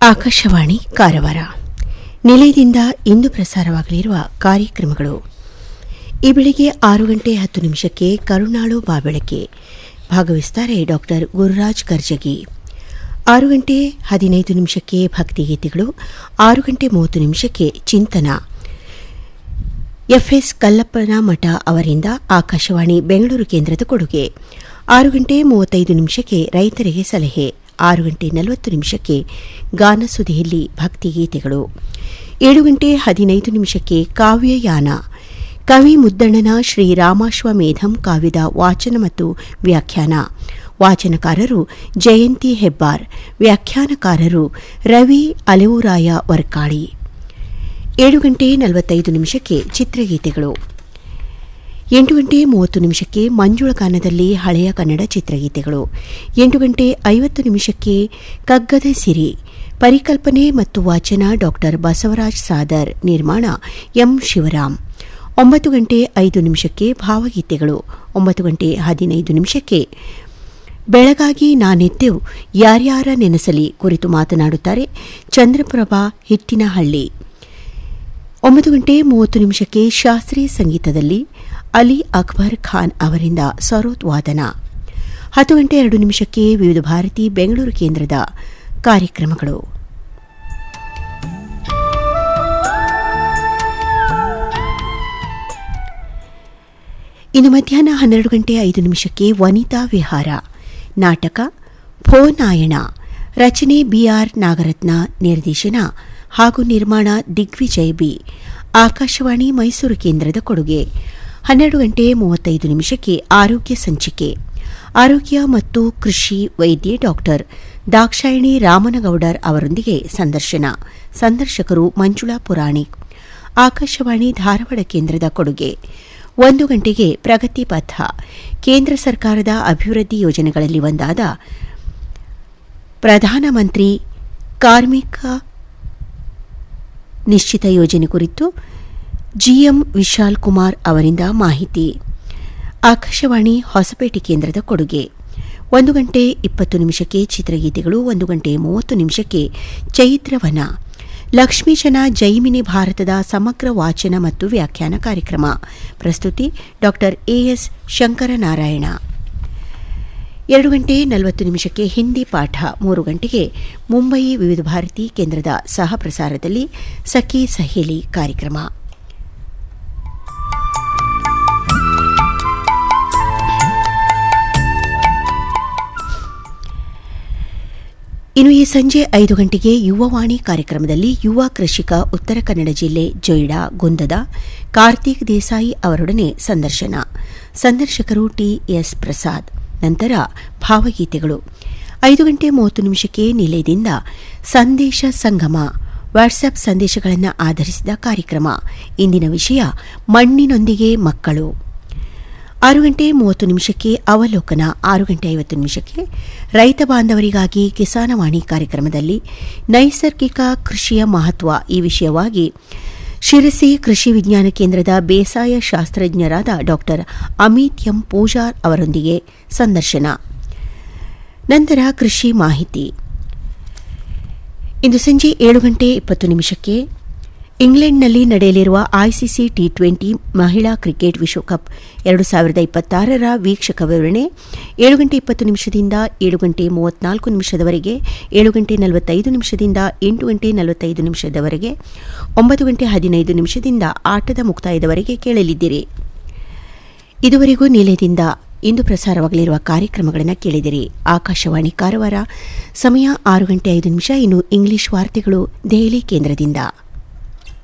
ಆಕಾಶವಾಣಿ ಕಾರವಾರ ನಿಲಯದಿಂದ ಇಂದು ಪ್ರಸಾರವಾಗಲಿರುವ ಕಾರ್ಯಕ್ರಮಗಳು ಈ ಬೆಳಿಗ್ಗೆ ಆರು ಗಂಟೆ ಹತ್ತು ನಿಮಿಷಕ್ಕೆ ಕರುಣಾಳು ಬಾಬೆಳಕೆ ಭಾಗವಹಿಸುತ್ತಾರೆ ಡಾಕ್ಟರ್ ಗುರುರಾಜ್ ಕರ್ಜಗಿ ಆರು ಗಂಟೆ ಹದಿನೈದು ನಿಮಿಷಕ್ಕೆ ಭಕ್ತಿಗೀತೆಗಳು ಆರು ಗಂಟೆ ಮೂವತ್ತು ನಿಮಿಷಕ್ಕೆ ಚಿಂತನ ಎಫ್ಎಸ್ ಕಲ್ಲಪ್ಪನ ಮಠ ಅವರಿಂದ ಆಕಾಶವಾಣಿ ಬೆಂಗಳೂರು ಕೇಂದ್ರದ ಕೊಡುಗೆ ಆರು ಗಂಟೆ ಮೂವತ್ತೈದು ನಿಮಿಷಕ್ಕೆ ರೈತರಿಗೆ ಸಲಹೆ ಆರು ಗಂಟೆ ನಲವತ್ತು ನಿಮಿಷಕ್ಕೆ ಗಾನಸುಧಿಯಲ್ಲಿ ಭಕ್ತಿಗೀತೆಗಳು ಏಳು ಗಂಟೆ ಹದಿನೈದು ನಿಮಿಷಕ್ಕೆ ಕಾವ್ಯಯಾನ ಕವಿ ಮುದ್ದಣ್ಣನ ಶ್ರೀ ರಾಮಾಶ್ವಮೇಧಂ ಕಾವ್ಯದ ವಾಚನ ಮತ್ತು ವ್ಯಾಖ್ಯಾನ ವಾಚನಕಾರರು ಜಯಂತಿ ಹೆಬ್ಬಾರ್ ವ್ಯಾಖ್ಯಾನಕಾರರು ರವಿ ಅಲೆವುರಾಯ ವರ್ಕಾಳಿ ಏಳು ಗಂಟೆ ನಲವತ್ತೈದು ನಿಮಿಷಕ್ಕೆ ಚಿತ್ರಗೀತೆಗಳು ಎಂಟು ಗಂಟೆ ಮೂವತ್ತು ನಿಮಿಷಕ್ಕೆ ಮಂಜುಳ ಗಾನದಲ್ಲಿ ಹಳೆಯ ಕನ್ನಡ ಚಿತ್ರಗೀತೆಗಳು ಎಂಟು ಗಂಟೆ ಐವತ್ತು ನಿಮಿಷಕ್ಕೆ ಕಗ್ಗದ ಸಿರಿ ಪರಿಕಲ್ಪನೆ ಮತ್ತು ವಾಚನ ಡಾಕ್ಟರ್ ಬಸವರಾಜ್ ಸಾದರ್ ನಿರ್ಮಾಣ ಎಂ ಶಿವರಾಮ್ ಒಂಬತ್ತು ಗಂಟೆ ಐದು ನಿಮಿಷಕ್ಕೆ ಭಾವಗೀತೆಗಳು ಒಂಬತ್ತು ಗಂಟೆ ಹದಿನೈದು ನಿಮಿಷಕ್ಕೆ ಬೆಳಗಾಗಿ ನಾನೆದ್ದೆವು ಯಾರ್ಯಾರ ನೆನೆಸಲಿ ಕುರಿತು ಮಾತನಾಡುತ್ತಾರೆ ಚಂದ್ರಪ್ರಭಾ ಹಿಟ್ಟಿನಹಳ್ಳಿ ಒಂಬತ್ತು ಗಂಟೆ ಮೂವತ್ತು ನಿಮಿಷಕ್ಕೆ ಶಾಸ್ತ್ರೀಯ ಸಂಗೀತದಲ್ಲಿ ಅಲಿ ಅಕ್ಬರ್ ಖಾನ್ ಅವರಿಂದ ಸರೋತ್ ವಾದನ ಹತ್ತು ಗಂಟೆ ಎರಡು ನಿಮಿಷಕ್ಕೆ ವಿವಿಧ ಭಾರತಿ ಬೆಂಗಳೂರು ಕೇಂದ್ರದ ಕಾರ್ಯಕ್ರಮಗಳು ಇನ್ನು ಮಧ್ಯಾಹ್ನ ಹನ್ನೆರಡು ಗಂಟೆ ಐದು ನಿಮಿಷಕ್ಕೆ ವನಿತಾ ವಿಹಾರ ನಾಟಕ ಭೋನಾಯಣ ರಚನೆ ಬಿಆರ್ ನಾಗರತ್ನ ನಿರ್ದೇಶನ ಹಾಗೂ ನಿರ್ಮಾಣ ದಿಗ್ವಿಜಯ್ ಬಿ ಆಕಾಶವಾಣಿ ಮೈಸೂರು ಕೇಂದ್ರದ ಕೊಡುಗೆ ಹನ್ನೆರಡು ಗಂಟೆ ಮೂವತ್ತೈದು ನಿಮಿಷಕ್ಕೆ ಆರೋಗ್ಯ ಸಂಚಿಕೆ ಆರೋಗ್ಯ ಮತ್ತು ಕೃಷಿ ವೈದ್ಯೆ ಡಾಕ್ಟರ್ ದಾಕ್ಷಾಯಿಣಿ ರಾಮನಗೌಡರ್ ಅವರೊಂದಿಗೆ ಸಂದರ್ಶನ ಸಂದರ್ಶಕರು ಮಂಜುಳಾ ಪುರಾಣಿಕ್ ಆಕಾಶವಾಣಿ ಧಾರವಾಡ ಕೇಂದ್ರದ ಕೊಡುಗೆ ಒಂದು ಗಂಟೆಗೆ ಪ್ರಗತಿ ಪಥ ಕೇಂದ್ರ ಸರ್ಕಾರದ ಅಭಿವೃದ್ಧಿ ಯೋಜನೆಗಳಲ್ಲಿ ಒಂದಾದ ಪ್ರಧಾನಮಂತ್ರಿ ಕಾರ್ಮಿಕ ನಿಶ್ಚಿತ ಯೋಜನೆ ಕುರಿತು ಜಿಎಂ ವಿಶಾಲ್ ಕುಮಾರ್ ಅವರಿಂದ ಮಾಹಿತಿ ಆಕಾಶವಾಣಿ ಹೊಸಪೇಟೆ ಕೇಂದ್ರದ ಕೊಡುಗೆ ಒಂದು ಗಂಟೆ ಇಪ್ಪತ್ತು ನಿಮಿಷಕ್ಕೆ ಚಿತ್ರಗೀತೆಗಳು ಒಂದು ಗಂಟೆ ಮೂವತ್ತು ನಿಮಿಷಕ್ಕೆ ಚೈತ್ರವನ ಲಕ್ಷ್ಮೀಶನ ಜೈಮಿನಿ ಭಾರತದ ಸಮಗ್ರ ವಾಚನ ಮತ್ತು ವ್ಯಾಖ್ಯಾನ ಕಾರ್ಯಕ್ರಮ ಪ್ರಸ್ತುತಿ ಡಾಕ್ಟರ್ ಎಎಸ್ ಶಂಕರನಾರಾಯಣ ಎರಡು ಗಂಟೆ ನಲವತ್ತು ನಿಮಿಷಕ್ಕೆ ಹಿಂದಿ ಪಾಠ ಮೂರು ಗಂಟೆಗೆ ಮುಂಬಯಿ ವಿವಿಧ ಭಾರತಿ ಕೇಂದ್ರದ ಸಹ ಪ್ರಸಾರದಲ್ಲಿ ಸಖಿ ಸಹೇಲಿ ಕಾರ್ಯಕ್ರಮ ಇನ್ನು ಈ ಸಂಜೆ ಐದು ಗಂಟೆಗೆ ಯುವವಾಣಿ ಕಾರ್ಯಕ್ರಮದಲ್ಲಿ ಯುವ ಕೃಷಿಕ ಉತ್ತರ ಕನ್ನಡ ಜಿಲ್ಲೆ ಜೊಯ್ಡಾ ಗುಂದದ ಕಾರ್ತಿಕ್ ದೇಸಾಯಿ ಅವರೊಡನೆ ಸಂದರ್ಶನ ಸಂದರ್ಶಕರು ಟಿಎಸ್ ಪ್ರಸಾದ್ ನಂತರ ಭಾವಗೀತೆಗಳು ಐದು ಗಂಟೆ ಮೂವತ್ತು ನಿಮಿಷಕ್ಕೆ ನಿಲಯದಿಂದ ಸಂದೇಶ ಸಂಗಮ ವಾಟ್ಸ್ಆಪ್ ಸಂದೇಶಗಳನ್ನು ಆಧರಿಸಿದ ಕಾರ್ಯಕ್ರಮ ಇಂದಿನ ವಿಷಯ ಮಣ್ಣಿನೊಂದಿಗೆ ಮಕ್ಕಳು ಆರು ಗಂಟೆ ಮೂವತ್ತು ನಿಮಿಷಕ್ಕೆ ಅವಲೋಕನ ಆರು ಗಂಟೆ ಐವತ್ತು ನಿಮಿಷಕ್ಕೆ ರೈತ ಬಾಂಧವರಿಗಾಗಿ ಕಿಸಾನವಾಣಿ ಕಾರ್ಯಕ್ರಮದಲ್ಲಿ ನೈಸರ್ಗಿಕ ಕೃಷಿಯ ಮಹತ್ವ ಈ ವಿಷಯವಾಗಿ ಶಿರಸಿ ಕೃಷಿ ವಿಜ್ಞಾನ ಕೇಂದ್ರದ ಬೇಸಾಯ ಶಾಸ್ತ್ರಜ್ಞರಾದ ಡಾಕ್ಟರ್ ಅಮಿತ್ ಎಂ ಪೂಜಾರ್ ಅವರೊಂದಿಗೆ ಸಂದರ್ಶನ ನಂತರ ಕೃಷಿ ಮಾಹಿತಿ ಇಂದು ಸಂಜೆ ಏಳು ಗಂಟೆ ಇಪ್ಪತ್ತು ನಿಮಿಷಕ್ಕೆ ಇಂಗ್ಲೆಂಡ್ನಲ್ಲಿ ನಡೆಯಲಿರುವ ಐಸಿಸಿ ಟಿ ಟ್ವೆಂಟಿ ಮಹಿಳಾ ಕ್ರಿಕೆಟ್ ವಿಶ್ವಕಪ್ ಎರಡು ಸಾವಿರದ ಇಪ್ಪತ್ತಾರರ ವೀಕ್ಷಕ ವಿವರಣೆ ಏಳು ಗಂಟೆ ಇಪ್ಪತ್ತು ನಿಮಿಷದಿಂದ ಏಳು ಗಂಟೆ ಮೂವತ್ನಾಲ್ಕು ನಿಮಿಷದವರೆಗೆ ಏಳು ಗಂಟೆ ನಲವತ್ತೈದು ನಿಮಿಷದಿಂದ ಎಂಟು ಗಂಟೆ ನಲವತ್ತೈದು ನಿಮಿಷದವರೆಗೆ ಒಂಬತ್ತು ಗಂಟೆ ಹದಿನೈದು ನಿಮಿಷದಿಂದ ಆಟದ ಮುಕ್ತಾಯದವರೆಗೆ ಕೇಳಲಿದ್ದೀರಿ ಇದುವರೆಗೂ ನಿಲಯದಿಂದ ಇಂದು ಪ್ರಸಾರವಾಗಲಿರುವ ಕಾರ್ಯಕ್ರಮಗಳನ್ನು ಕೇಳಿದಿರಿ ಆಕಾಶವಾಣಿ ಕಾರವಾರ ಸಮಯ ಆರು ಗಂಟೆ ಐದು ನಿಮಿಷ ಇನ್ನು ಇಂಗ್ಲಿಷ್ ವಾರ್ತೆಗಳು ದೆಹಲಿ ಕೇಂದ್ರದಿಂದ